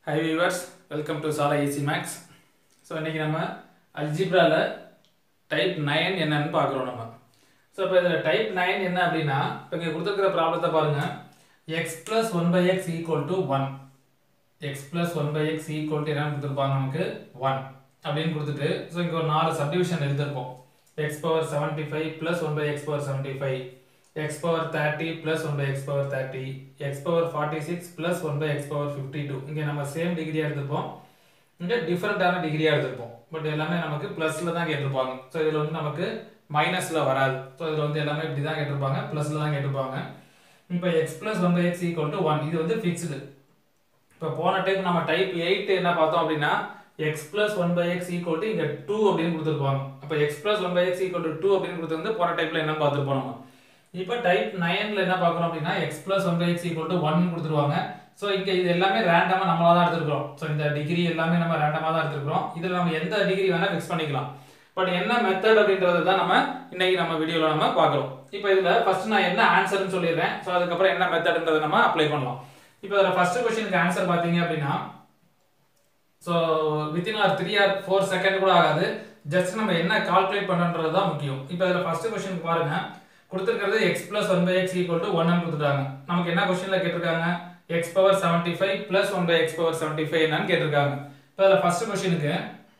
high viewers welcome to Chala easy maths so இன்றைக்கி நம்ம அல்ஜிப்ராவில் type nine என்னன்னு பார்க்குறோம் நம்ம ஸோ இப்போ இதில் டைப் நைன் என்ன அப்படின்னா இப்போ இங்கே கொடுத்துருக்கிற ப்ராப்ளத்தை பாருங்கள் x plus one by x equal to one x plus one by x equal to என்னன்னு கொடுத்துருப்பாங்க நமக்கு ஒன் அப்படின்னு கொடுத்துட்டு ஸோ இங்கே ஒரு நாலு சப்டிவிஷன் எழுதிருப்போம் x power seventy five plus one by x power seventy five x power thirty plus one by x power thirty x power forty six plus one by x power fifty two இங்கே நம்ம same டிகிரியாக எடுத்திருப்போம் இங்கே டிஃப்ரெண்ட்டான டிகிரியாக எடுத்திருப்போம் but எல்லாமே நமக்கு ப்ளஸில் தான் கேட்டிருப்பாங்க ஸோ இதில் வந்து நமக்கு மைனஸில் வராது ஸோ இதில் வந்து எல்லாமே இப்படி தான் கேட்டிருப்பாங்க ப்ளஸில் தான் கேட்டிருப்பாங்க இப்போ x plus one by x equal to one இது வந்து ஃபிக்ஸ்டு இப்போ போன டைப் நம்ம டைப் எயிட் என்ன பார்த்தோம் அப்படின்னா x plus one by x equal to இங்கே டூ அப்படின்னு கொடுத்துருப்பாங்க அப்போ x plus one by x equal to two அப்படின்னு கொடுத்துருந்து போன டைப்ல என்ன பார்த்துருப்போம் நம்ம இப்போ டைப் நைன்ல என்ன பார்க்குறோம் அப்படின்னா x plus one by x equal to one கொடுத்துருவாங்க ஸோ இங்கே இது எல்லாமே ரேண்டமாக நம்மளாக தான் எடுத்துருக்கோம் ஸோ இந்த டிகிரி எல்லாமே நம்ம ரேண்டமாக தான் எடுத்துருக்கோம் இதில் நம்ம எந்த டிகிரி வேணால் ஃபிக்ஸ் பண்ணிக்கலாம் பட் என்ன மெத்தட் அப்படின்றது தான் நம்ம இன்னைக்கு நம்ம வீடியோவில் நம்ம பார்க்குறோம் இப்போ இதில் ஃபர்ஸ்ட் நான் என்ன ஆன்சர்னு சொல்லிடுறேன் ஸோ அதுக்கப்புறம் என்ன மெத்தட்ன்றதை நம்ம அப்ளை பண்ணலாம் இப்போ இதில் ஃபர்ஸ்ட் கொஸ்டினுக்கு ஆன்சர் பார்த்தீங்க அப்படின்னா so within or three or four second கூட ஆகாது ஜஸ்ட் நம்ம என்ன கால்குலேட் பண்ணுன்றது தான் முக்கியம் இப்போ இதில் ஃபர்ஸ்ட் கொஸ்டினுக்கு பாருங்க கொடுத்துருக்கிறது x plus one by x equal to ஒன்னு கொடுத்துட்டாங்க நமக்கு என்ன கொஸ்டினில் கேட்டிருக்காங்க x power seventy five plus one by x power seventy five என்னன்னு கேட்டிருக்காங்க இப்போ அதில் ஃபர்ஸ்ட் கொஸ்டினுக்கு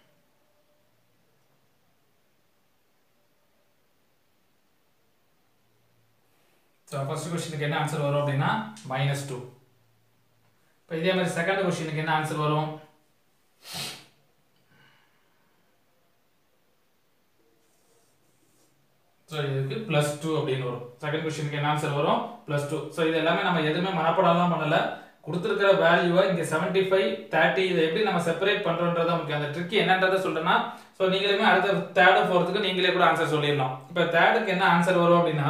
ஸோ ஃபர்ஸ்ட் கொஸ்டினுக்கு என்ன ஆன்சர் வரும் அப்படின்னா மைனஸ் டூ இப்போ இதே மாதிரி செகண்ட் கொஸ்டினுக்கு என்ன ஆன்சர் வரும் ஸோ இதுக்கு ப்ளஸ் டூ அப்படின்னு வரும் செகண்ட் கொஸ்டினுக்கு என்ன ஆன்சர் வரும் ப்ளஸ் டூ ஸோ இது எல்லாமே நம்ம எதுவுமே மனப்படலாம் பண்ணல கொடுத்துருக்கிற வேல்யூவை இங்கே செவன்ட்டி ஃபைவ் தேர்ட்டி இதை எப்படி நம்ம செப்பரேட் பண்ணுறோன்றத முக்கியம் அந்த ட்ரிக் என்னன்றதை சொல்றேன்னா ஸோ நீங்களுமே அடுத்த தேர்டு ஃபோர்த்துக்கு நீங்களே கூட ஆன்சர் சொல்லிடலாம் இப்போ தேர்டுக்கு என்ன ஆன்சர் வரும் அப்படின்னா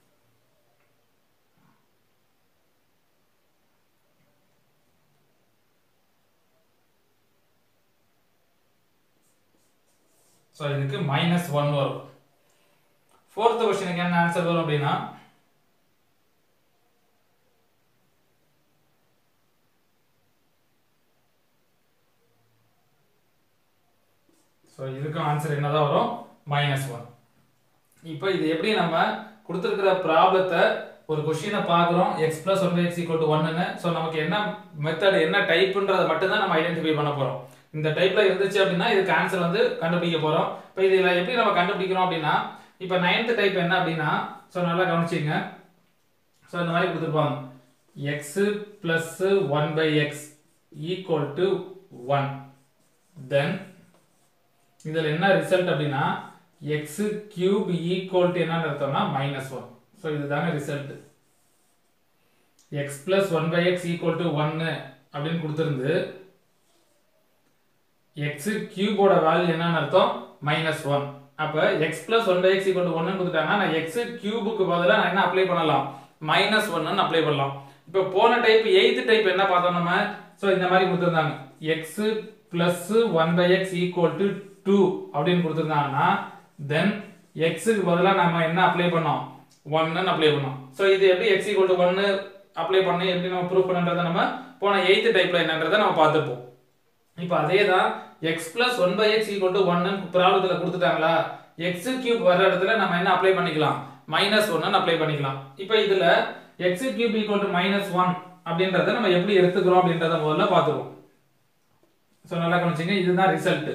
ஸோ இதுக்கு மைனஸ் ஒன் வரும் ஃபோர்த் கொஸ்டினுக்கு என்ன ஆன்சர் வரும் அப்படின்னா ஸோ இதுக்கும் ஆன்சர் என்னதான் வரும் மைனஸ் ஒன் இப்போ இது எப்படி நம்ம கொடுத்துருக்கிற ப்ராப்ளத்தை ஒரு கொஸ்டினை பார்க்குறோம் x plus one by x equal to ஒன்னு ஸோ நமக்கு என்ன மெத்தட் என்ன டைப்புன்றதை மட்டும் தான் நம்ம ஐடென்டிஃபை பண்ண போகிறோம் இந்த டைப்ல இருந்துச்சு அப்படின்னா இதுக்கு ஆன்சர் வந்து கண்டுபிடிக்க போகிறோம் இப்போ இதில் எப்படி நம்ம கண்டுபிடிக்கிறோம் அப்படின்னா இப்போ நைன்த் டைப் என்ன அப்படின்னா ஸோ நல்லா கவனிச்சிங்க ஸோ இந்த மாதிரி கொடுத்துருப்பாங்க x plus one by x equal to one then இதில் என்ன ரிசல்ட் அப்படின்னா எக்ஸ் கியூப் ஈக்குவல் டு என்னன்னு அர்த்தம்னா மைனஸ் ஒன் ஸோ இதுதாங்க result x plus one by x equal to ஒன்னு அப்படின்னு கொடுத்துருந்து எக்ஸ் கியூபோட வேல்யூ என்னன்னு அர்த்தம் மைனஸ் ஒன் அப்போ x plus one by x equal to ஒன்னு கொடுத்துட்டாங்கன்னா நான் எக்ஸ் கியூபுக்கு பதிலாக நான் என்ன அப்ளை பண்ணலாம் மைனஸ் ஒன்னு அப்ளை பண்ணலாம் இப்போ போன டைப் எயித்து டைப் என்ன பார்த்தோம் நம்ம ஸோ இந்த மாதிரி கொடுத்துருந்தாங்க x plus one by x equal to two அப்படின்னு கொடுத்துருந்தாங்கன்னா தென் எக்ஸுக்கு பதிலாக நம்ம என்ன அப்ளை பண்ணோம் ஒன்னு அப்ளை பண்ணோம் ஸோ இது எப்படி எக்ஸ் ஈக்குவல் டு ஒன்னு அப்ளை பண்ணி எப்படி நம்ம ப்ரூவ் பண்ணுறதை நம்ம போன எயித்து டைப்ல என்னன்றதை நம்ம பார்த்துப்போம் இப்போ அதே தான் x plus one by x equal to ஒன்னு ப்ராப்ளத்தில் கொடுத்துட்டாங்களா எக்ஸ் கியூப் வர இடத்துல நம்ம என்ன அப்ளை பண்ணிக்கலாம் மைனஸ் ஒன்னு அப்ளை பண்ணிக்கலாம் இப்போ இதில் x cube equal to minus one அப்படின்றத நம்ம எப்படி எடுத்துக்கிறோம் அப்படின்றத முதல்ல பார்த்துருவோம் ஸோ நல்லா கவனிச்சிங்க இதுதான் ரிசல்ட்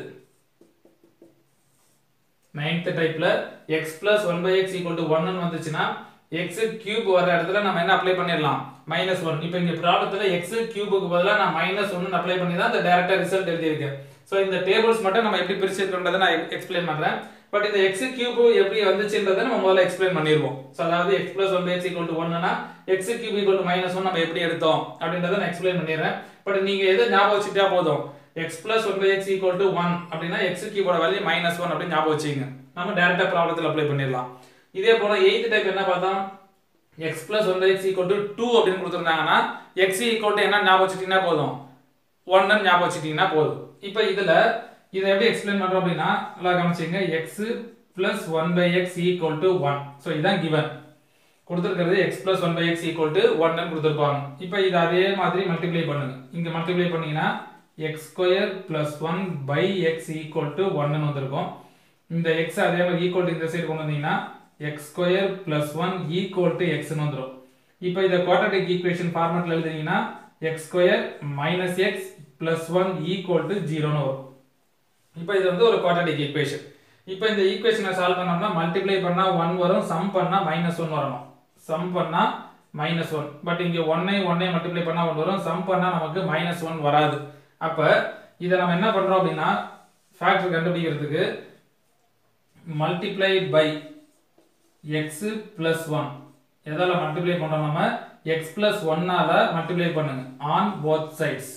நைன்த் டைப்ல x plus one by x equal to ஒன்னு வந்துச்சுன்னா எக்ஸ் கியூப் வர இடத்துல நம்ம என்ன அப்ளை பண்ணிடலாம் மைனஸ் ஒன் இப்போ இங்க ப்ராப்ளத்தில் எக்ஸ் கியூபுக்கு பதிலாக நான் மைனஸ் ஒன்னு அப்ளை பண்ணி தான் இந்த டேரக்டா ரிசல்ட் எழுதியிருக்கேன் ஸோ இந்த டேபிள்ஸ் மட்டும் நம்ம எப்படி பிரிச்சிருக்கோன்றதை நான் எக்ஸ்பிளைன் பண்றேன் பட் இந்த எக்ஸ் கியூப் எப்படி வந்துச்சுன்றதை நம்ம முதல்ல எக்ஸ்பிளைன் பண்ணிடுவோம் ஸோ அதாவது x plus one by x equal to ஒன்னா x cube equal to minus one நம்ம எப்படி எடுத்தோம் அப்படின்றத நான் எக்ஸ்பிளைன் பண்ணிடுறேன் பட் நீங்க எதை ஞாபகம் வச்சுட்டா போதும் x plus one by x equal to one அப்படின்னா எக்ஸ் கியூபோட வேல்யூ மைனஸ் ஒன் அப்படின்னு ஞாபகம் வச்சுங்க நம்ம டேரக்டா ப்ராப்ளத்தில் அப்ளை பண்ணிடலாம் இதே போல எயித் டைப் என்ன பார்த்தோம் x plus one by x equal to two அப்படின்னு கொடுத்துருந்தாங்கன்னா எக்ஸ் ஈக்குவல் டு என்ன ஞாபகம் வச்சுட்டீங்கன்னா போதும் ஒன்னு ஞாபகம் வச்சுட்டீங்கன்னா போதும் இப்போ இதுல இதை எப்படி எக்ஸ்பிளைன் பண்றோம் அப்படின்னா நல்லா கவனிச்சிங்க x plus one by x equal to one so இதான் கிவன் கொடுத்துருக்கிறது x plus one by x equal to ஒன்னு கொடுத்துருப்பாங்க இப்போ இது அதே மாதிரி மல்டிப்ளை பண்ணுங்க இங்க மல்டிப்ளை பண்ணீங்கன்னா x square plus one by x equal to ஒன்னு வந்திருக்கும் இந்த எக்ஸ் அதே மாதிரி ஈக்குவல் டு இந்த சைடு கொண்டு வந்தீங்கன்னா x square plus one equal to எக்ஸ்னு வந்துடும் இப்போ இதை குவாட்ரட்டிக் ஈக்குவேஷன் ஃபார்மேட்டில் எழுதுனீங்கன்னா x square minus x plus one equal to ஜீரோன்னு வரும் இப்போ இது வந்து ஒரு குவாட்ரட்டிக் ஈக்குவேஷன் இப்போ இந்த ஈக்குவேஷனை சால்வ் பண்ணோம்னா மல்டிப்ளை பண்ணா ஒன் வரும் சம் பண்ணா மைனஸ் ஒன் வரணும் சம் பண்ணா மைனஸ் ஒன் பட் இங்கே ஒன்னை ஒன்னை மல்டிப்ளை பண்ணா ஒன் வரும் சம் பண்ணா நமக்கு மைனஸ் ஒன் வராது அப்போ இதை நம்ம என்ன பண்றோம் அப்படின்னா ஃபேக்டர் கண்டுபிடிக்கிறதுக்கு multiply by x plus one எதால மல்டிப்ளை பண்றோம் நம்ம எக்ஸ் பிளஸ் ஒன்னால மல்டிப்ளை பண்ணுங்க ஆன் போத் சைட்ஸ்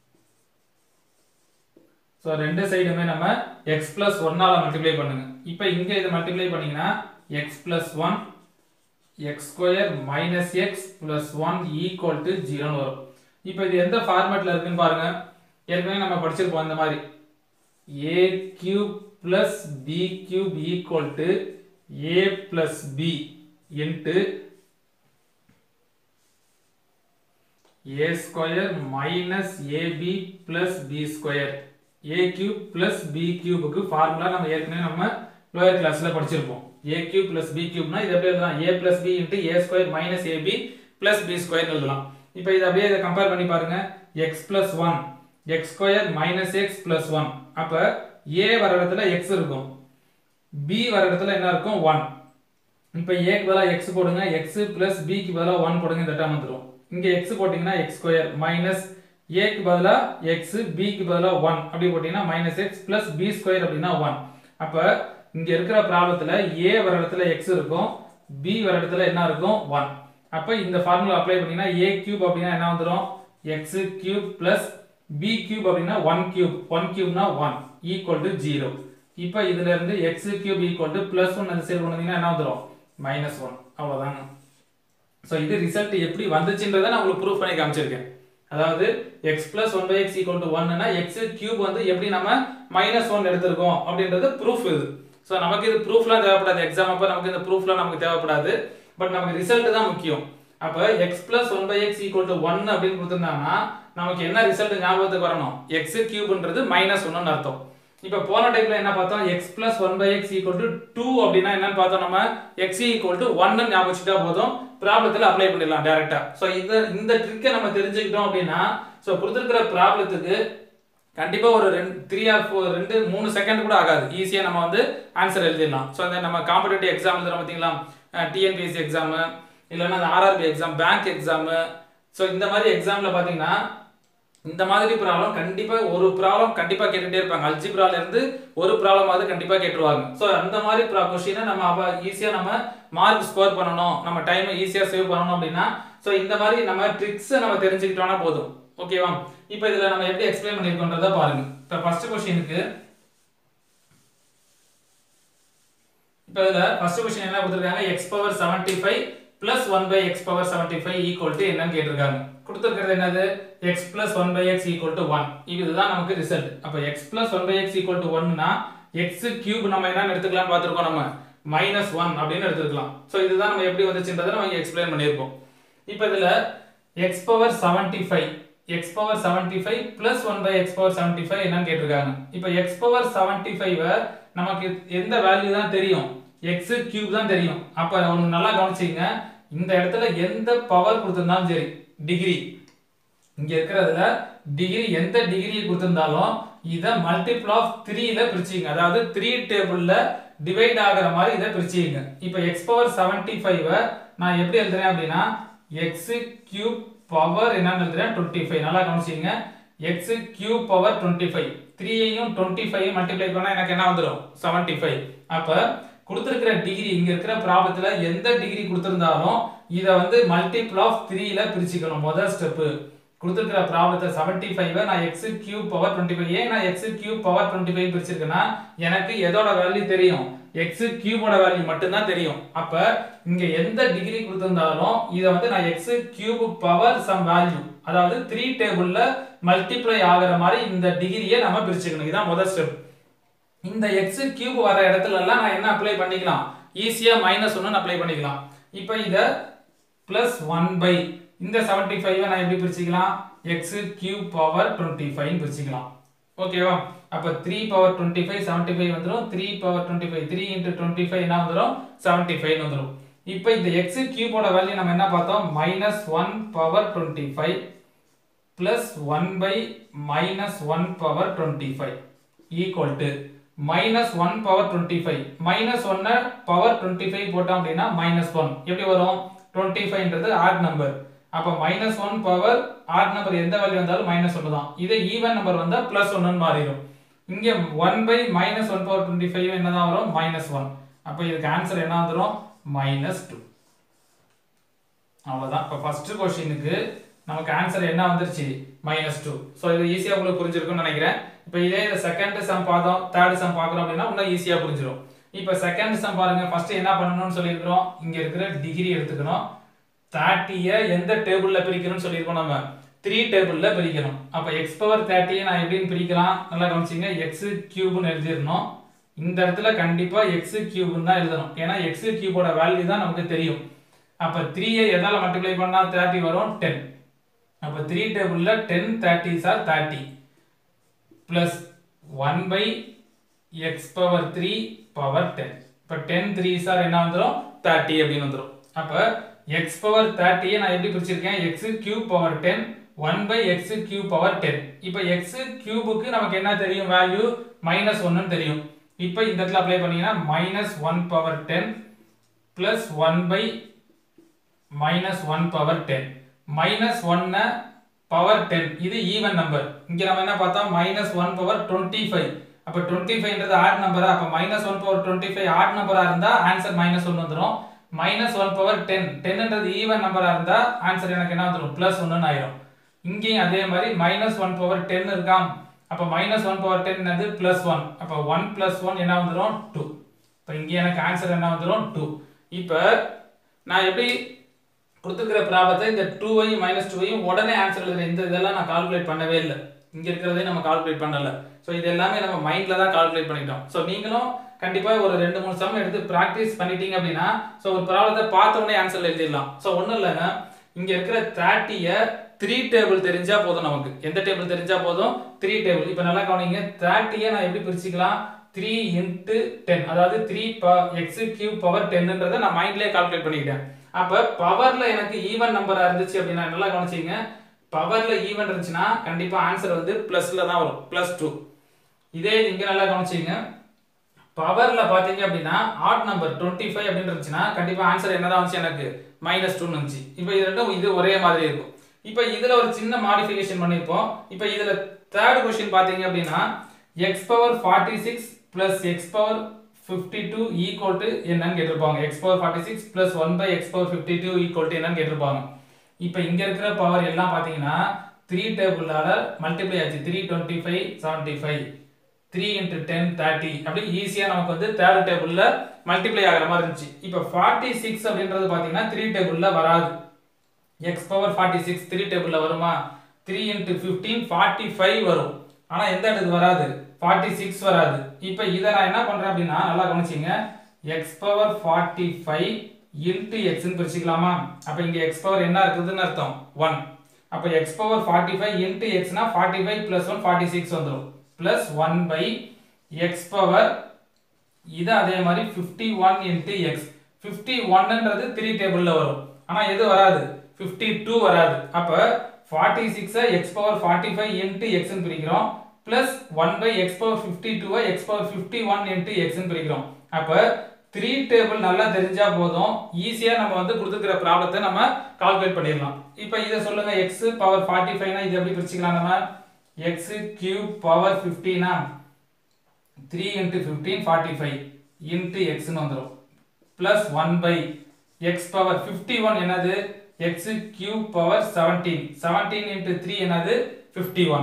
ஸோ ரெண்டு சைடுமே நம்ம எக்ஸ் பிளஸ் ஒன்னால மல்டிப்ளை பண்ணுங்க இப்போ இங்க இதை மல்டிப்ளை பண்ணீங்கன்னா x plus one x square minus x plus one equal to ஜீரோன்னு வரும் இப்போ இது எந்த ஃபார்மேட்ல இருக்குன்னு பாருங்க ஏற்கனவே நம்ம படிச்சிருப்போம் இந்த மாதிரி A cube plus B cube equal to A plus B into A square minus AB plus B square A cube plus B கியூபுக்கு ஃபார்முலா நம்ம ஏற்கனவே நம்ம லோயர் கிளாஸ்ல படிச்சிருப்போம் ஏ கியூப் பிளஸ் பி கியூப்னா இது எப்படி எழுதலாம் A plus B into A square minus AB plus B square எழுதலாம் இப்போ இதை அப்படியே இதை கம்பேர் பண்ணி பாருங்க x plus one x square minus x plus one அப்போ ஏ வர இடத்துல எக்ஸ் இருக்கும் பி வர இடத்துல என்ன இருக்கும் ஒன் இப்போ ஏக்கு பதிலாக எக்ஸ் போடுங்க எக்ஸ் பிளஸ் பிக்கு பதிலாக ஒன் போடுங்க இந்த டேர்ம் வந்துடும் இங்க எக்ஸ் போட்டீங்கன்னா எக்ஸ் ஸ்கொயர் மைனஸ் ஏக்கு பதிலாக எக்ஸ் பிக்கு பதிலாக ஒன் அப்படி போட்டீங்கன்னா minus x plus B square அப்படின்னா ஒன் அப்போ இங்க இருக்கிற ப்ராப்ளத்துல ஏ வர இடத்துல எக்ஸ் இருக்கும் பி வர இடத்துல என்ன இருக்கும் ஒன் அப்போ இந்த ஃபார்முலா அப்ளை பண்ணீங்கன்னா ஏ கியூப் அப்படின்னா என்ன வந்துடும் x cube plus B cube அப்படின்னா ஒன் கியூப் ஒன் கியூப்னா ஒன் ஈக்குவல் டு ஜீரோ இப்போ இதுல இருந்து x cube equal to plus one அந்த சைடு கொண்டு என்ன வந்துடும் மைனஸ் ஒன் அவ்வளோதாங்க ஸோ இது ரிசல்ட் எப்படி வந்துச்சுன்றதை நான் உங்களுக்கு ப்ரூஃப் பண்ணி காமிச்சிருக்கேன் அதாவது x plus one by x equal to ஒன்னா எக்ஸ் கியூப் வந்து எப்படி நம்ம மைனஸ் ஒன் எடுத்திருக்கோம் அப்படின்றது ப்ரூஃப் இது ஸோ நமக்கு இது ப்ரூஃப்லாம் தேவைப்படாது எக்ஸாம் அப்போ நமக்கு இந்த ப்ரூஃப்லாம் நமக்கு தேவைப்படாது பட் நமக்கு ரிசல்ட் தான் முக்கியம் அப்போ x plus one by x equal to one அப்படின்னு கொடுத்துருந்தாங்கன்னா நமக்கு என்ன ரிசல்ட் ஞாபகத்துக்கு வரணும் எக்ஸ் கியூப்ன்றது மைனஸ் ஒன்னு அர்த்தம் இப்போ போன டைப்ல என்ன பார்த்தோம் x plus one by x equal to two அப்படின்னா என்னன்னு பார்த்தோம் நம்ம எக்ஸ் ஈக்குவல் டு ஒன்னு ஞாபகம் வச்சுட்டா போதும் ப்ராப்ளத்தில் அப்ளை பண்ணிடலாம் டேரக்டா ஸோ இந்த இந்த ட்ரிக்கை நம்ம தெரிஞ்சுக்கிட்டோம் அப்படின்னா ஸோ கொடுத்துருக்கிற ப்ராப்ளத்துக்கு கண்டிப்பா ஒரு ரெண்டு த்ரீ ஆர் ஃபோர் ரெண்டு மூணு செகண்ட் கூட ஆகாது ஈஸியாக நம்ம வந்து ஆன்சர் எழுதிடலாம் ஸோ அந்த நம்ம காம்படிட்டிவ் எக்ஸாம் எழுதுறோம் பார்த்தீங்களா டிஎன்பிஎஸ்சி எக்ஸாமு இல்லைன்னா அந்த RRB exam bank exam so இந்த மாதிரி எக்ஸாமில் பார்த்தீங்கன்னா இந்த மாதிரி ப்ராப்ளம் கண்டிப்பா ஒரு ப்ராப்ளம் கண்டிப்பா கேட்டுட்டே இருப்பாங்க அல்ஜிப்ரால இருந்து ஒரு ப்ராப்ளமாவது கண்டிப்பா கேட்டுருவாங்க ஸோ அந்த மாதிரி கொஸ்டினை நம்ம அப்ப ஈஸியா நம்ம மார்க் ஸ்கோர் பண்ணணும் நம்ம டைமை ஈஸியா சேவ் பண்ணணும் அப்படின்னா ஸோ இந்த மாதிரி நம்ம ட்ரிக்ஸ் நம்ம தெரிஞ்சுக்கிட்டோம்னா போதும் ஓகேவா இப்போ இதுல நம்ம எப்படி எக்ஸ்பிளைன் பண்ணிருக்கோன்றத பாருங்க இப்போ ஃபர்ஸ்ட் கொஸ்டினுக்கு இப்போ இதுல ஃபர்ஸ்ட் கொஸ்டின் என்ன கொடுத்துருக்காங்க x power seventy five plus one by x power seventy five equal to என்னன்னு கேட்டிருக்காங்க கொடுத்துருக்கிறது என்னது x plus one by x equal to one இதுதான் நமக்கு ரிசல்ட் அப்போ x plus one by x equal to ஒன்னா எக்ஸ் கியூப் நம்ம என்ன எடுத்துக்கலாம் பார்த்துருக்கோம் நம்ம மைனஸ் ஒன் அப்படின்னு எடுத்துக்கலாம் ஸோ இதுதான் நம்ம எப்படி வந்துச்சுன்றதை நம்ம இங்கே எக்ஸ்பிளைன் பண்ணியிருப்போம் இப்போ இதில் x power seventy five x power seventy five plus one by x power seventy five என்னன்னு கேட்டிருக்காங்க இப்போ எக்ஸ் பவர் செவன்டி ஃபைவ் நமக்கு எந்த வேல்யூ தான் தெரியும் எக்ஸ் கியூப் தான் தெரியும் அப்போ ஒன்று நல்லா கவனிச்சிங்க இந்த இடத்துல எந்த பவர் கொடுத்திருந்தாலும் சரி டிகிரி இங்க இருக்கிறதுல டிகிரி எந்த டிகிரி கொடுத்திருந்தாலும் இதை மல்டிபிள் ஆஃப் த்ரீல பிரிச்சிங்க அதாவது த்ரீ டேபிள்ல டிவைட் ஆகிற மாதிரி இதை பிரிச்சிங்க இப்போ எக்ஸ் பவர் செவன்டி ஃபைவ் நான் எப்படி எழுதுறேன் அப்படின்னா எக்ஸ் கியூப் பவர் என்னன்னு எழுதுறேன் டுவெண்ட்டி ஃபைவ் நல்லா கவனிச்சிங்க x cube power twenty five த்ரீயையும் டுவெண்ட்டி ஃபைவ் மல்டிப்ளை பண்ணா எனக்கு என்ன வந்துடும் செவன்டி ஃபைவ் அப்போ கொடுத்துருக்கிற டிகிரி இங்க இருக்கிற ப்ராப்ளத்துல எந்த டிகிரி கொடுத்திருந்தாலும் இதை வந்து மல்டிபிள் ஆஃப் த்ரீல பிரிச்சுக்கணும் முதல் ஸ்டெப்பு கொடுத்துருக்கிற ப்ராப்ளத்தை செவன்டி ஃபைவ் நான் x cube power twenty five ஏன் நான் x cube power twenty five பிரிச்சிருக்கேன்னா எனக்கு எதோட வேல்யூ தெரியும் எக்ஸ் கியூபோட வேல்யூ மட்டும்தான் தெரியும் அப்ப இங்க எந்த டிகிரி கொடுத்திருந்தாலும் இதை வந்து நான் x cube power sum value அதாவது த்ரீ டேபிள்ல மல்டிப்ளை ஆகிற மாதிரி இந்த டிகிரியை நம்ம பிரிச்சுக்கணும் இதுதான் முதல் ஸ்டெப் இந்த எக்ஸ் கியூப் வர இடத்துல எல்லாம் நான் என்ன அப்ளை பண்ணிக்கலாம் ஈஸியா மைனஸ் ஒன்னு அப்ளை பண்ணிக்கலாம் இப்போ இதை ப்ளஸ் ஒன் பை இந்த செவன்டி ஃபைவை நான் எப்படி பிரிச்சுக்கலாம் x cube power twenty five பிரிச்சுக்கலாம் ஓகேவா அப்போ three power twenty five seventy five வந்துடும் three power twenty five three into twenty five என்ன வந்துடும் செவன்ட்டி ஃபைவ் வந்துடும் இப்போ இந்த எக்ஸ் கியூபோட வேல்யூ நம்ம என்ன பார்த்தோம் minus one power twenty five plus one by minus one power twenty five equal to minus one power twenty five minus ஒன்னை பவர் டுவெண்ட்டி ஃபைவ் போட்டோம் அப்படின்னா மைனஸ் ஒன் எப்படி வரும் டுவெண்ட்டி ஃபைவ்ன்றது ஆட் நம்பர் அப்போ minus one power odd number எந்த value வந்தாலும் minus ஒன்று தான் இதே ஈவன் நம்பர் வந்தால் ப்ளஸ் ஒன்றுன்னு மாறிடும் இங்கே one by minus one power twenty five என்ன தான் வரும் மைனஸ் ஒன் அப்போ இதுக்கு ஆன்சர் என்ன வந்துடும் மைனஸ் டூ அவ்வளோதான் இப்போ ஃபர்ஸ்ட் கொஸ்டினுக்கு நமக்கு ஆன்சர் என்ன வந்துருச்சு மைனஸ் டூ ஸோ இது ஈஸியாக உங்களுக்கு புரிஞ்சிருக்கும்னு நினைக்கிறேன் இப்போ இதே இந்த செகண்ட் சம் பார்த்தோம் தேர்ட் சம் பார்க்குறோம் அப்படின்னா இன்னும் ஈஸியாக புரிஞ்சிடும் இப்போ செகண்ட் சம் பாருங்க ஃபர்ஸ்ட் என்ன பண்ணணும்னு சொல்லியிருக்கிறோம் இங்கே இருக்கிற டிகிரி எடுத்துக்கணும் தேர்ட்டியை எந்த டேபிளில் பிரிக்கணும்னு சொல்லியிருக்கோம் நம்ம த்ரீ டேபிளில் பிரிக்கணும் அப்போ எக்ஸ் பவர் தேர்ட்டியை நான் எப்படின்னு பிரிக்கலாம் நல்லா கவனிச்சிங்க எக்ஸ் கியூப்னு எழுதிடணும் இந்த இடத்துல கண்டிப்பாக எக்ஸ் கியூப்னு தான் எழுதணும் ஏன்னா எக்ஸ் கியூபோட வேல்யூ தான் நமக்கு தெரியும் அப்போ த்ரீயை எதால் மல்டிப்ளை பண்ணால் தேர்ட்டி வரும் டென் அப்போ த்ரீ டேபிளில் ten thirty sir thirty plus one by x power three power ten இப்போ டென் த்ரீ சார் என்ன வந்துடும் தேர்ட்டி அப்படின்னு வந்துடும் அப்போ எக்ஸ் பவர் தேர்ட்டியை நான் எப்படி பிரிச்சிருக்கேன் x cube power ten one by x cube power ten இப்போ எக்ஸ் கியூபுக்கு நமக்கு என்ன தெரியும் வேல்யூ மைனஸ் ஒன்னு தெரியும் இப்போ இந்த இடத்துல அப்ளை பண்ணீங்கன்னா minus one power ten plus one by minus one power ten minus ஒன்னை பவர் டென் இது ஈவன் நம்பர் இங்கே நம்ம என்ன பார்த்தோம் minus one power twenty five அப்போ டுவெண்ட்டி ஃபைவ்ன்றது ஆட் நம்பரா அப்போ minus one power twenty five odd நம்பரா இருந்தா ஆன்சர் மைனஸ் ஒன் வந்துடும் மைனஸ் ஒன் பவர் டென் டென்ன்றது ஈவன் நம்பரா இருந்தா ஆன்சர் எனக்கு என்ன வந்துடும் பிளஸ் ஒன்னு ஆயிரும் இங்கேயும் அதே மாதிரி மைனஸ் ஒன் பவர் டென் இருக்காம் அப்போ மைனஸ் ஒன் பவர் டென் என்னது பிளஸ் ஒன் அப்போ ஒன் பிளஸ் ஒன் என்ன வந்துடும் டூ இப்போ இங்கே எனக்கு ஆன்சர் என்ன வந்துடும் டூ இப்போ நான் எப்படி கொடுத்துருக்கிற ப்ராப்ளத்தை இந்த டூவையும் மைனஸ் டூவையும் உடனே ஆன்சர் எழுதுற இந்த இதெல்லாம் நான் கால்குலேட் பண்ணவே இல்லை இங்க இருக்கிறதே நம்ம கால்குலேட் பண்ணல ஸோ இது எல்லாமே நம்ம மைண்ட்ல தான் கால்குலேட் பண்ணிட்டோம் ஸோ நீங்களும் கண்டிப்பா ஒரு ரெண்டு மூணு சம் எடுத்து ப்ராக்டிஸ் பண்ணிட்டீங்க அப்படின்னா ஸோ ஒரு ப்ராப்ளத்தை பார்த்த உடனே ஆன்சர் எழுதிடலாம் ஸோ ஒன்றும் இல்லைங்க இங்க இருக்கிற தேர்ட்டியை த்ரீ டேபிள் தெரிஞ்சா போதும் நமக்கு எந்த டேபிள் தெரிஞ்சா போதும் த்ரீ டேபிள் இப்போ நல்லா கவனிங்க தேர்ட்டியை நான் எப்படி பிரிச்சுக்கலாம் த்ரீ இன்ட்டு டென் அதாவது த்ரீ ப எக்ஸ் கியூப் பவர் டென்ன்றதை நான் மைண்ட்லேயே கால்குலேட் பண்ணிக்கிட்டேன் அப்போ பவர்ல எனக்கு ஈவன் நம்பரா இருந்துச்சு அப்படின்னா நல்லா கவனிச்சிங்க பவர்ல ஈவன் இருந்துச்சுன்னா கண்டிப்பா ஆன்சர் வந்து பிளஸ்ல தான் வரும் பிளஸ் டூ இதே இங்க நல்லா கவனிச்சிங்க பவர்ல பாத்தீங்க அப்படின்னா ஆட் நம்பர் டுவெண்ட்டி ஃபைவ் அப்படின்னு இருந்துச்சுன்னா கண்டிப்பா ஆன்சர் என்னதான் வந்துச்சு எனக்கு மைனஸ் டூ இருந்துச்சு இப்போ இது ரெண்டும் இது ஒரே மாதிரி இருக்கும் இப்போ இதுல ஒரு சின்ன மாடிஃபிகேஷன் பண்ணியிருப்போம் இப்போ இதுல தேர்ட் கொஸ்டின் பாத்தீங்க அப்படின்னா x power forty six plus x power fifty two equal to என்னன்னு கேட்டிருப்பாங்க x power forty six plus one by x power fifty two equal to என்னன்னு கேட்டிருப்பாங்க இப்போ இங்க இருக்கிற பவர் எல்லாம் பாத்தீங்கன்னா த்ரீ டேபிளால மல்டிப்ளை ஆச்சு three twenty five seventy five three into ten thirty அப்படி ஈஸியாக நமக்கு வந்து தேர்ட் டேபிளில் மல்டிப்ளை ஆகிற மாதிரி இருந்துச்சு இப்போ ஃபார்ட்டி சிக்ஸ் அப்படின்றது பார்த்தீங்கன்னா த்ரீ டேபிளில் வராது x power forty six three டேபிளில் வருமா three into fifteen forty five வரும் ஆனால் எந்த இடத்துக்கு வராது ஃபார்ட்டி சிக்ஸ் வராது இப்போ இதை நான் என்ன பண்ணுறேன் அப்படின்னா நல்லா கவனிச்சிங்க x power forty five into எக்ஸ்னு பிரிச்சுக்கலாமா அப்போ இங்கே எக்ஸ் பவர் என்ன இருக்குதுன்னு அர்த்தம் ஒன் அப்போ x power forty five into எக்ஸ்னா forty five plus one forty six வந்துடும் plus one by x power இது அதே மாதிரி fifty one into x fifty ஒன்னுன்றது த்ரீ டேபிளில் வரும் ஆனால் எது வராது ஃபிஃப்டி டூ வராது அப்போ ஃபார்ட்டி சிக்ஸை x power forty five into எக்ஸ்னு பிரிக்கிறோம் plus one by x power fifty டூவை x power fifty one into எக்ஸ்னு பிரிக்கிறோம் அப்போ த்ரீ டேபிள் நல்லா தெரிஞ்சா போதும் ஈஸியா நம்ம வந்து கொடுத்துருக்கிற ப்ராப்ளத்தை நம்ம கால்குலேட் பண்ணிடலாம் இப்போ இதை சொல்லுங்க எக்ஸ் பவர் ஃபார்ட்டி ஃபைவ்னா இது எப்படி பிரிச்சுக்கலாம் நம்ம எக்ஸ் கியூப் பவர் ஃபிஃப்டினா three into fifteen forty five into எக்ஸ்னு வந்துடும் plus one by x power fifty one என்னது x cube power seventeen seventeen into three என்னது fifty one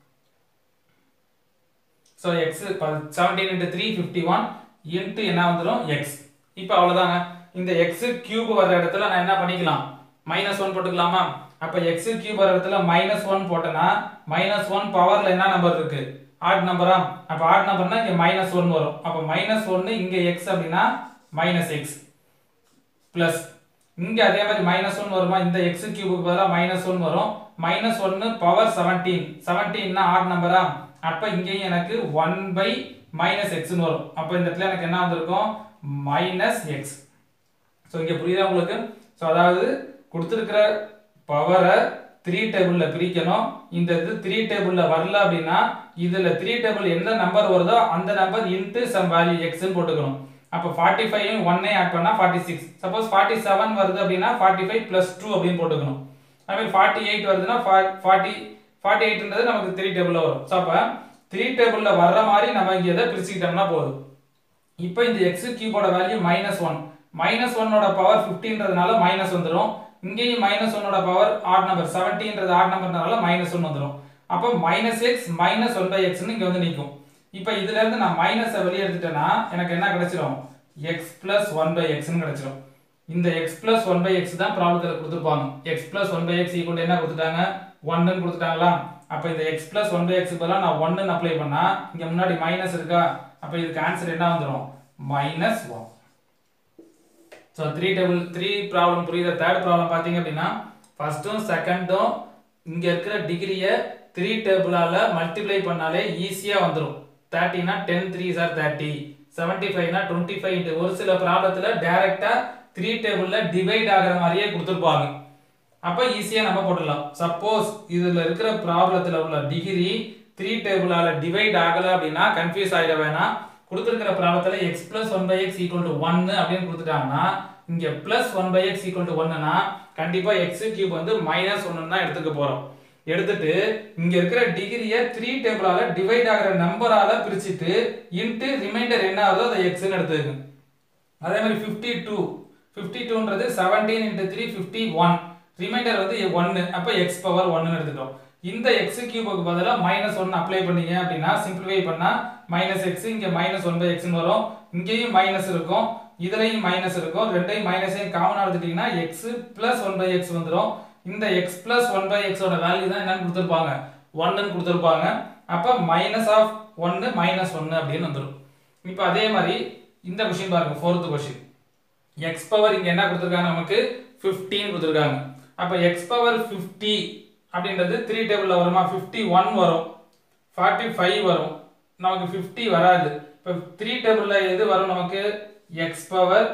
so x seventeen into three fifty one into என்ன வந்துடும் X இப்போ அவ்வளோதாங்க இந்த X cube வர இடத்துல நான் என்ன பண்ணிக்கலாம் மைனஸ் ஒன் போட்டுக்கலாமா அப்போ எக்ஸ் கியூப் வர இடத்துல மைனஸ் ஒன் போட்டேன்னா மைனஸ் ஒன் பவரில் என்ன நம்பர் இருக்கு ஆட் நம்பரா அப்போ ஆட் நம்பர்னா இங்கே மைனஸ் ஒன் வரும் அப்போ மைனஸ் ஒன்று இங்கே எக்ஸ் அப்படின்னா மைனஸ் எக்ஸ் ப்ளஸ் இங்க அதே மாதிரி மைனஸ் ஒன் வருமா இந்த எக்ஸ் கியூபுக்கு பதிலாக மைனஸ் ஒன் வரும் மைனஸ் ஒன்னு பவர் செவன்டீன் செவன்டீன்னா ஆட் நம்பரா அப்ப இங்கேயும் எனக்கு ஒன் பை மைனஸ் எக்ஸ்னு வரும் அப்ப இந்த இடத்துல எனக்கு என்ன வந்திருக்கும் மைனஸ் எக்ஸ் ஸோ இங்கே புரியுதா உங்களுக்கு ஸோ அதாவது கொடுத்துருக்கிற பவரை த்ரீ டேபிளில் பிரிக்கணும் இந்த இது த்ரீ டேபிளில் வரல அப்படின்னா இதில் த்ரீ டேபிள் எந்த நம்பர் வருதோ அந்த நம்பர் இன்ட்டு சம் வேல்யூ எக்ஸ்ன்னு போட்டுக்கணும் அப்போ ஃபார்ட்டி ஃபைவ் ஒன்னே ஆட் பண்ணால் forty six suppose forty seven வருது அப்படின்னா ஃபார்ட்டி ஃபைவ் ப்ளஸ் டூ அப்படின்னு போட்டுக்கணும் அதுமாதிரி ஃபார்ட்டி எயிட் வருதுன்னா ஃபார்ட்டி ஃபார்ட்டி எயிட்ன்றது நமக்கு த்ரீ டேபிளில் வரும் ஸோ அப்போ த்ரீ டேபிளில் வர்ற மாதிரி நம்ம இங்கே எதை பிரிச்சுக்கிட்டோம்னா போதும் இப்போ இந்த எக்ஸ் கியூபோட வேல்யூ மைனஸ் ஒன் மைனஸ் ஒன்னோட பவர் ஃபிஃப்டின்றதுனால மைனஸ் வந்துடும் இங்கேயும் மைனஸ் ஒன்னோட பவர் ஆட் நம்பர் செவன்டீன்றது ஆட் நம்பர்னால மைனஸ் ஒன் வந்துடும் அப்போ minus x minus one by எக்ஸ்னு இங்கே வந்து நிற்கும் இப்போ இதுல இருந்து நான் மைனஸை வெளியே எடுத்துட்டேன்னா எனக்கு என்ன கிடைச்சிரும் எக்ஸ் பிளஸ் ஒன் பை எக்ஸ்னு கிடைச்சிரும் இந்த x plus one by x தான் ப்ராப்ளத்தில் கொடுத்துருப்பாங்க x plus one by x equal என்ன கொடுத்துட்டாங்க ஒன்னு கொடுத்துட்டாங்களா அப்போ இந்த x plus one by x பதிலாக நான் ஒன்னு அப்ளை பண்ணா இங்கே முன்னாடி மைனஸ் இருக்கா அப்போ இதுக்கு ஆன்சர் என்ன வந்துடும் minus one so three table three problem புரியுத தேர்ட் ப்ராப்ளம் பார்த்தீங்க அப்படின்னா ஃபர்ஸ்ட்டும் செகண்டும் இங்கே இருக்கிற டிகிரியை த்ரீ டேபிளால் மல்டிப்ளை பண்ணாலே ஈஸியாக வந்துடும் தேர்ட்டினா ten three sir thirty seventy ஃபைவ்னா டுவெண்ட்டி ஃபைவ் ஒரு சில ப்ராப்ளத்தில் டேரெக்டாக த்ரீ டேபிளில் டிவைட் ஆகிற மாதிரியே கொடுத்துருப்பாங்க அப்போ ஈஸியாக நம்ம போட்டுடலாம் சப்போஸ் இதில் இருக்கிற ப்ராப்ளத்தில் உள்ள டிகிரி த்ரீ டேபிளால் டிவைட் ஆகலை அப்படின்னா கன்ஃபியூஸ் ஆகிட வேணாம் கொடுத்துருக்கிற ப்ராப்ளத்தில் x plus one by x equal to ஒன்னு அப்படின்னு கொடுத்துட்டாங்கன்னா இங்கே plus one by x equal to ஒன்னுனா கண்டிப்பாக எக்ஸ் கியூப் வந்து மைனஸ் ஒன்னு தான் எடுத்துக்க போகிறோம் எடுத்துட்டு இங்க இருக்கிற டிகிரியை த்ரீ டேபிளால டிவைட் ஆகிற நம்பரால பிரிச்சுட்டு இன்ட்டு ரிமைண்டர் என்ன ஆகுதோ அதை எக்ஸ்ன்னு எடுத்துக்கங்க அதே மாதிரி ஃபிஃப்டி டூ ஃபிஃப்டி டூன்றது seventeen into three fifty one reminder வந்து ஒன்னு அப்போ எக்ஸ் பவர் ஒன்னு எடுத்துக்கிறோம் இந்த எக்ஸ் கியூபுக்கு பதிலாக மைனஸ் ஒன் அப்ளை பண்ணீங்க அப்படின்னா சிம்பிளிஃபை பண்ணா மைனஸ் எக்ஸ் இங்கே மைனஸ் ஒன் பை எக்ஸ்னு வரும் இங்கேயும் மைனஸ் இருக்கும் இதுலையும் மைனஸ் இருக்கும் ரெண்டையும் மைனஸையும் காமனாக எடுத்துட்டீங்கன்னா x plus one by x வந்துடும் இந்த எக்ஸ் பிளஸ் ஒன் பை எக்ஸோட வேல்யூ தான் என்னன்னு கொடுத்துருப்பாங்க ஒன்னு கொடுத்துருப்பாங்க அப்போ மைனஸ் ஆஃப் ஒன்னு மைனஸ் ஒன்னு அப்படின்னு வந்துடும் இப்போ அதே மாதிரி இந்த கொஷின் பாருங்க ஃபோர்த்து கொஷின் எக்ஸ் பவர் இங்கே என்ன கொடுத்துருக்காங்க நமக்கு ஃபிஃப்டின்னு கொடுத்துருக்காங்க அப்போ எக்ஸ் பவர் ஃபிஃப்டி அப்படின்றது த்ரீ டேபிளில் வருமா ஃபிஃப்டி ஒன் வரும் ஃபார்ட்டி ஃபைவ் வரும் நமக்கு ஃபிஃப்டி வராது இப்போ த்ரீ டேபிளில் எது வரும் நமக்கு x power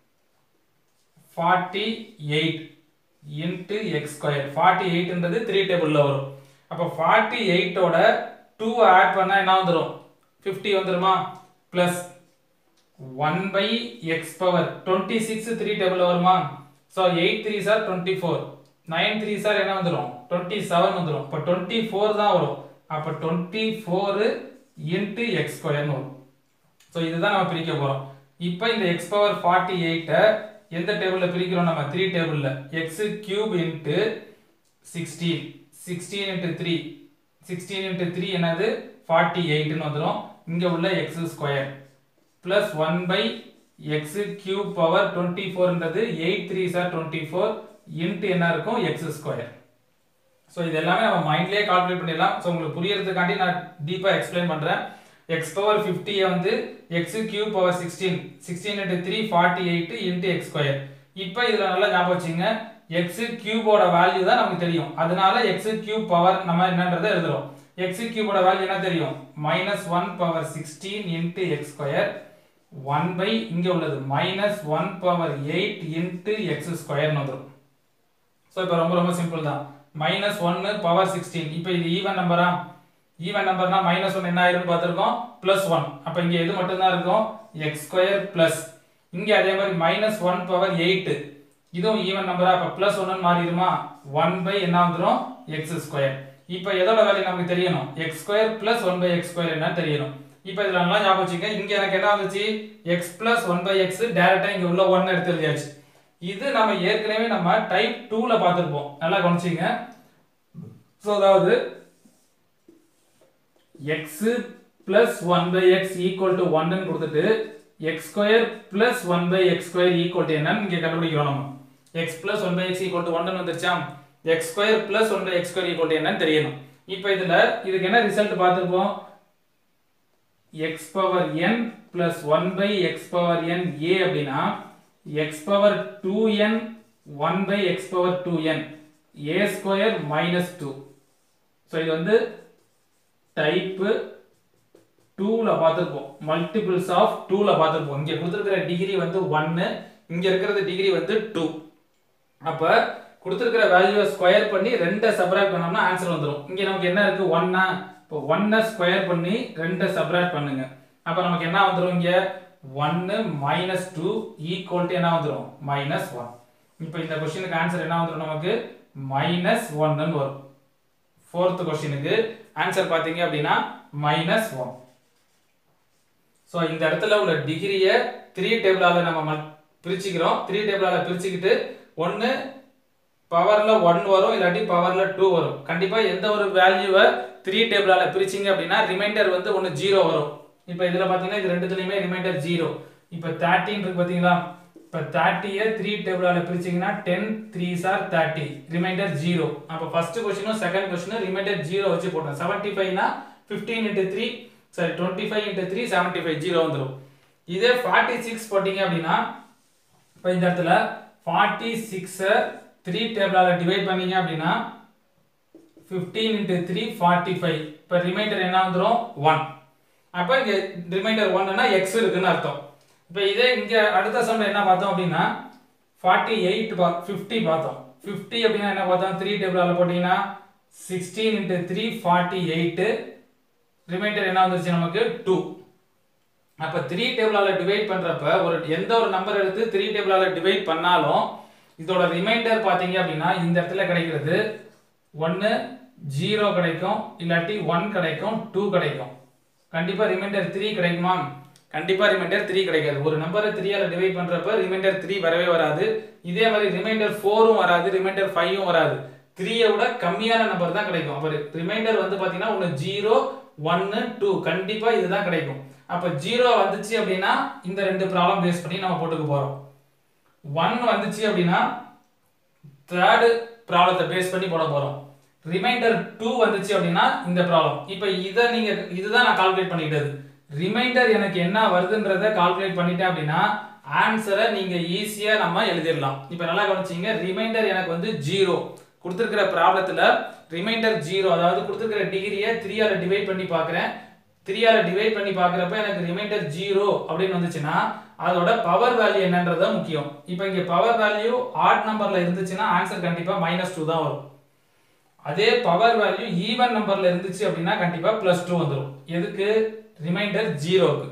forty eight into x square forty எயிட்ன்றது த்ரீ டேபிளில் வரும் அப்போ ஃபார்ட்டி எயிட்டோட டூ ஆட் பண்ணால் என்ன வந்துடும் ஃபிஃப்டி வந்துருமா plus one by x power twenty six three டேபிளில் வருமா so eight three sir twenty four nine three sir என்ன வந்துடும் டுவெண்ட்டி செவன் வந்துடும் இப்போ டுவெண்ட்டி ஃபோர் தான் வரும் அப்போ டுவெண்ட்டி ஃபோரு இன்ட்டு எக்ஸ் ஸ்கொயர்னு வரும் ஸோ இதுதான் நம்ம பிரிக்க போகிறோம் இப்போ இந்த எக்ஸ் பவர் ஃபார்ட்டி எயிட்டை எந்த டேபிளில் பிரிக்கிறோம் நம்ம த்ரீ டேபிளில் x cube into sixteen sixteen into three sixteen into three என்னது ஃபார்ட்டி எயிட்னு வந்துடும் இங்கே உள்ள x square plus one by x cube power twenty ஃபோர்ன்றது eight three sir twenty four into என்ன இருக்கும் எக்ஸ் ஸ்கொயர் ஸோ இது எல்லாமே நம்ம மைண்ட்லேயே கால்குலேட் பண்ணிடலாம் ஸோ உங்களுக்கு புரியறதுக்காண்டி நான் டீப்பாக எக்ஸ்பிளைன் பண்ணுறேன் எக்ஸ் பவர் ஃபிஃப்டியை வந்து x cube power sixteen sixteen into three forty eight into x square இப்போ இதில் நல்லா ஞாபகம் வச்சுங்க எக்ஸ் கியூபோட வேல்யூ தான் நமக்கு தெரியும் அதனால எக்ஸ் கியூப் பவர் நம்ம என்னன்றதை எழுதுறோம் எக்ஸ் கியூபோட வேல்யூ என்ன தெரியும் minus one power sixteen into x square one by இங்கே உள்ளது minus one power eight into x ஸ்கொயர்னு வந்துடும் ஸோ இப்போ ரொம்ப ரொம்ப சிம்பிள் தான் மைனஸ் ஒன்னு பவர் சிக்ஸ்டீன் இப்போ இது ஈவன் நம்பரா ஈவன் நம்பர்னா மைனஸ் ஒன் என்ன ஆயிரும்னு பார்த்துருக்கோம் பிளஸ் ஒன் அப்போ இங்கே எது மட்டும்தான் இருக்கும் எக்ஸ் ஸ்கொயர் பிளஸ் இங்கே அதே மாதிரி மைனஸ் ஒன் பவர் எயிட் இதுவும் ஈவன் நம்பரா அப்போ பிளஸ் ஒன்னு மாறிடுமா ஒன் பை என்ன வந்துடும் எக்ஸ் ஸ்கொயர் இப்போ எதோட வேல்யூ நமக்கு தெரியணும் x square plus one by x square என்ன தெரியணும் இப்போ இதில் நல்லா ஞாபகம் வச்சுக்க இங்கே எனக்கு என்ன வந்துச்சு x plus one by x டேரெக்டாக இங்கே உள்ள ஒன் எடுத்து எழுதியாச்சு இது நம்ம ஏற்கனவே நம்ம டைப் டூல பார்த்துருப்போம் நல்லா கவனிச்சிங்க ஸோ அதாவது x plus one by x equal to ஒன்னு கொடுத்துட்டு x square plus one by x square equal to என்னன்னு இங்கே கண்டுபிடிக்கிறோம் நம்ம x plus one by x equal to ஒன்னு வந்துருச்சா x square plus one by x square equal to என்னன்னு தெரியணும் இப்போ இதுல இதுக்கு என்ன ரிசல்ட் பார்த்துருப்போம் x power n plus one by x power n a அப்படின்னா x power two N one by x power two n a square minus two so இது வந்து டைப்பு டூவில் பார்த்துருப்போம் மல்டிபிள்ஸ் ஆஃப் டூவில் பார்த்துருப்போம் இங்கே கொடுத்துருக்கிற டிகிரி வந்து ஒன்று இங்கே இருக்கிறது டிகிரி வந்து டூ அப்போ கொடுத்துருக்கிற வேல்யூவை ஸ்கொயர் பண்ணி ரெண்டை சப்ராக்ட் பண்ணோம்னா ஆன்சர் வந்துடும் இங்கே நமக்கு என்ன இருக்குது ஒன்னா இப்போ ஒன்னை ஸ்கொயர் பண்ணி ரெண்டை சப்ராக்ட் பண்ணுங்க அப்போ நமக்கு என்ன வந்துடும் இங்கே ஒன்று மைனஸ் டூ ஈக்குவல் டு என்ன வந்துடும் மைனஸ் ஒன் இப்போ இந்த கொஸ்டினுக்கு ஆன்சர் என்ன வந்துடும் நமக்கு மைனஸ் ஒன்னு வரும் ஃபோர்த் கொஸ்டினுக்கு ஆன்சர் பார்த்தீங்க அப்படின்னா மைனஸ் ஒன் ஸோ இந்த இடத்துல உள்ள டிகிரியை த்ரீ டேபிளால் நம்ம ம- பிரிச்சுக்கிறோம் த்ரீ டேபிளால் பிரிச்சுக்கிட்டு ஒன்று பவரில் ஒன் வரும் இல்லாட்டி பவரில் டூ வரும் கண்டிப்பாக எந்த ஒரு வேல்யூவை த்ரீ டேபிளால் பிரிச்சிங்க அப்படின்னா ரிமைண்டர் வந்து ஒன்று ஜீரோ வரும் இப்போ இதில் பார்த்தீங்கன்னா இது ரெண்டுத்துலையுமே ரிமைண்டர் ஜீரோ இப்போ தேர்ட்டின் இருக்கு பார்த்தீங்களா இப்போ தேர்ட்டியை த்ரீ டேபிளால் பிரிச்சிங்கன்னா ten three sir thirty remainder zero அப்போ ஃபர்ஸ்ட் கொஸ்டினும் செகண்ட் கொஸ்டினும் ரிமைண்டர் ஜீரோ வச்சு போட்டோம் செவன்ட்டி ஃபைவ்னா fifteen into three sorry twenty five into three seventy five zero வந்துடும் இதே ஃபார்ட்டி சிக்ஸ் போட்டிங்க அப்படின்னா இப்போ இந்த இடத்துல ஃபார்ட்டி சிக்ஸை த்ரீ டேபிளால் டிவைட் பண்ணீங்க அப்படின்னா fifteen into three forty five இப்போ ரிமைண்டர் என்ன வந்துடும் ஒன் அப்போ இங்கே ரிமைண்டர் ஒன்னுனா எக்ஸ் இருக்குன்னு அர்த்தம் இப்போ இதே இங்கே அடுத்த சம்ல என்ன பார்த்தோம் அப்படின்னா ஃபார்ட்டி எயிட் பா ஃபிஃப்டி பார்த்தோம் ஃபிஃப்டி அப்படின்னா என்ன பார்த்தோம் த்ரீ டேபிளால் போட்டிங்கன்னா sixteen into three forty eight remainder என்ன வந்துருச்சு நமக்கு டூ அப்போ த்ரீ டேபிளால் டிவைட் பண்ணுறப்ப ஒரு எந்த ஒரு நம்பர் எடுத்து த்ரீ டேபிளால் டிவைட் பண்ணாலும் இதோட ரிமைண்டர் பார்த்தீங்க அப்படின்னா இந்த இடத்துல கிடைக்கிறது ஒன்று ஜீரோ கிடைக்கும் இல்லாட்டி ஒன் கிடைக்கும் டூ கிடைக்கும் கண்டிப்பாக ரிமைண்டர் த்ரீ கிடைக்குமா கண்டிப்பாக ரிமைண்டர் த்ரீ கிடைக்காது ஒரு நம்பரை த்ரீயால் டிவைட் பண்ணுறப்ப ரிமைண்டர் த்ரீ வரவே வராது இதே மாதிரி ரிமைண்டர் ஃபோரும் வராது ரிமைண்டர் ஃபைவும் வராது த்ரீயை விட கம்மியான நம்பர் தான் கிடைக்கும் அப்போ ரிமைண்டர் வந்து பார்த்தீங்கன்னா ஒன்று ஜீரோ ஒன்று டூ கண்டிப்பாக இதுதான் கிடைக்கும் அப்போ ஜீரோ வந்துச்சு அப்படின்னா இந்த ரெண்டு ப்ராப்ளம் பேஸ் பண்ணி நம்ம போட்டுக்க போகிறோம் ஒன் வந்துச்சு அப்படின்னா தேர்டு ப்ராப்ளத்தை பேஸ் பண்ணி போட போகிறோம் ரிமைண்டர் டூ வந்துச்சு அப்படின்னா இந்த ப்ராப்ளம் இப்போ இதை நீங்கள் இதுதான் நான் கால்குலேட் பண்ணிக்கிட்டது ரிமைண்டர் எனக்கு என்ன வருதுன்றதை கால்குலேட் பண்ணிட்டேன் அப்படின்னா ஆன்சரை நீங்கள் ஈஸியாக நம்ம எழுதிடலாம் இப்போ நல்லா கவனிச்சிங்க ரிமைண்டர் எனக்கு வந்து ஜீரோ கொடுத்துருக்கிற ப்ராப்ளத்தில் ரிமைண்டர் ஜீரோ அதாவது கொடுத்துருக்கிற டிகிரியை த்ரீயால் டிவைட் பண்ணி பார்க்குறேன் த்ரீயால் டிவைட் பண்ணி பார்க்குறப்ப எனக்கு ரிமைண்டர் ஜீரோ அப்படின்னு வந்துச்சுன்னா அதோட பவர் வேல்யூ என்னன்றது தான் முக்கியம் இப்போ இங்கே பவர் வேல்யூ ஆட் நம்பரில் இருந்துச்சுன்னா ஆன்சர் கண்டிப்பாக மைனஸ் டூ தான் வரும் அதே பவர் வேல்யூ ஈவன் நம்பர்ல இருந்துச்சு அப்படின்னா கண்டிப்பா பிளஸ் டூ வந்துடும் எதுக்கு ரிமைண்டர் ஜீரோக்கு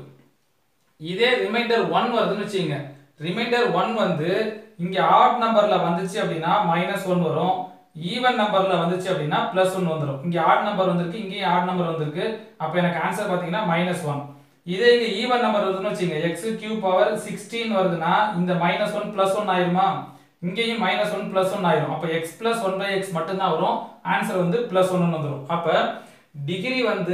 இதே ரிமைண்டர் ஒன் வருதுன்னு வச்சுங்க ரிமைண்டர் ஒன் வந்து இங்க ஆட் நம்பர்ல வந்துச்சு அப்படின்னா மைனஸ் ஒன் வரும் ஈவன் நம்பர்ல வந்துச்சு அப்படின்னா பிளஸ் ஒன் வந்துடும் இங்க ஆட் நம்பர் வந்திருக்கு இங்கேயும் ஆட் நம்பர் வந்திருக்கு அப்ப எனக்கு ஆன்சர் பாத்தீங்கன்னா மைனஸ் ஒன் இதே இங்க ஈவன் நம்பர் வருதுன்னு வச்சுங்க எக்ஸ் கியூ பவர் சிக்ஸ்டீன் வருதுன்னா இந்த மைனஸ் ஒன் பிளஸ் ஒன் ஆயிருமா இங்கேயும் மைனஸ் ஒன் பிளஸ் ஒன் ஆயிரும் அப்போ x plus one by x மட்டும்தான் வரும் ஆன்சர் வந்து பிளஸ் ஒன்னு வந்துடும் அப்போ டிகிரி வந்து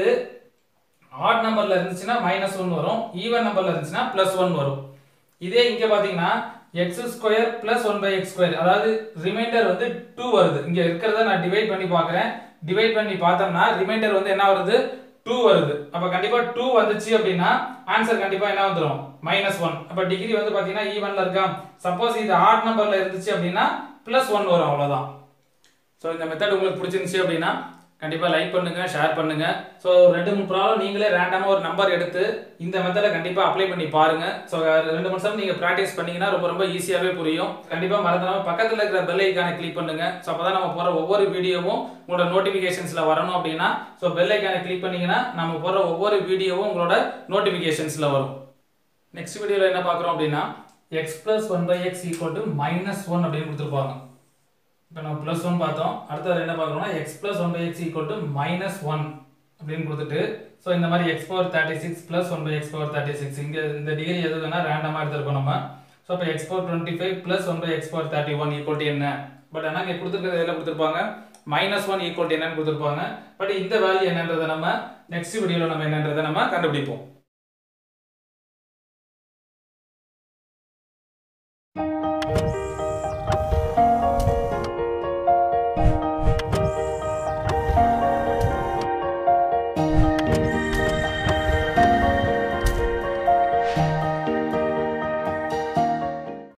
ஆட் நம்பர்ல இருந்துச்சுன்னா மைனஸ் ஒன் வரும் ஈவன் நம்பர்ல இருந்துச்சுன்னா பிளஸ் ஒன் வரும் இதே இங்க பாத்தீங்கன்னா x square plus one by x square அதாவது ரிமைண்டர் வந்து டூ வருது இங்க இருக்கிறத நான் டிவைட் பண்ணி பார்க்கறேன் டிவைட் பண்ணி பார்த்தோம்னா ரிமைண்டர் வந்து என்ன வருது டூ வருது அப்ப கண்டிப்பா டூ வந்துச்சு அப்படின்னா ஆன்சர் கண்டிப்பா என்ன வந்துடும் மைனஸ் ஒன் அப்ப டிகிரி வந்து பாத்தீங்கன்னா ஈவன்ல இருக்கா சப்போஸ் இது ஆட் நம்பர்ல இருந்துச்சு அப்படின்னா பிளஸ் ஒன் வரும் அவ்வளவுதான் ஸோ இந்த மெத்தட் உங்களுக்கு பிடிச்சிருந்துச்சு அப்படின்னா கண்டிப்பாக லைக் பண்ணுங்க ஷேர் பண்ணுங்க ஸோ ரெண்டு மூணு ப்ராப்ளம் நீங்களே ரேண்டமாக ஒரு நம்பர் எடுத்து இந்த மெத்தடை கண்டிப்பாக அப்ளை பண்ணி பாருங்க ஸோ ரெண்டு நிமிஷம் நீங்கள் ப்ராக்டிஸ் பண்ணீங்கன்னா ரொம்ப ரொம்ப ஈஸியாகவே புரியும் கண்டிப்பாக மறந்துடாம பக்கத்தில் இருக்கிற பெல் ஐக்கானை கிளிக் பண்ணுங்க ஸோ அப்போ தான் நம்ம போகிற ஒவ்வொரு வீடியோவும் உங்களோட நோட்டிஃபிகேஷன்ஸில் வரணும் அப்படின்னா ஸோ பெல் ஐக்கானை கிளிக் பண்ணீங்கன்னா நம்ம போடுற ஒவ்வொரு வீடியோவும் உங்களோட நோட்டிஃபிகேஷன்ஸில் வரும் நெக்ஸ்ட் வீடியோவில் என்ன பார்க்குறோம் அப்படின்னா x plus one by x equal to minus one அப்படின்னு கொடுத்துருப்பாங்க இப்போ நம்ம ப்ளஸ் ஒன் பார்த்தோம் அடுத்தது என்ன பார்க்குறோம்னா x plus one by x equal to minus one அப்படின்னு கொடுத்துட்டு ஸோ இந்த மாதிரி x power thirty six plus one by x power thirty six இங்கே இந்த டிகிரி எது வேணால் ரேண்டமாக எடுத்துருக்கோம் நம்ம ஸோ இப்போ x power twenty five plus one by x power thirty one equal to என்ன பட் ஆனால் இங்கே கொடுத்துருக்கிறது எதில் கொடுத்துருப்பாங்க மைனஸ் ஒன் ஈக்குவல் டு என்னன்னு கொடுத்துருப்பாங்க பட் இந்த வேல்யூ என்னன்றதை நம்ம நெக்ஸ்ட் வீடியோவில் நம்ம என்னன்றதை நம்ம கண்டுபிடிப்போம்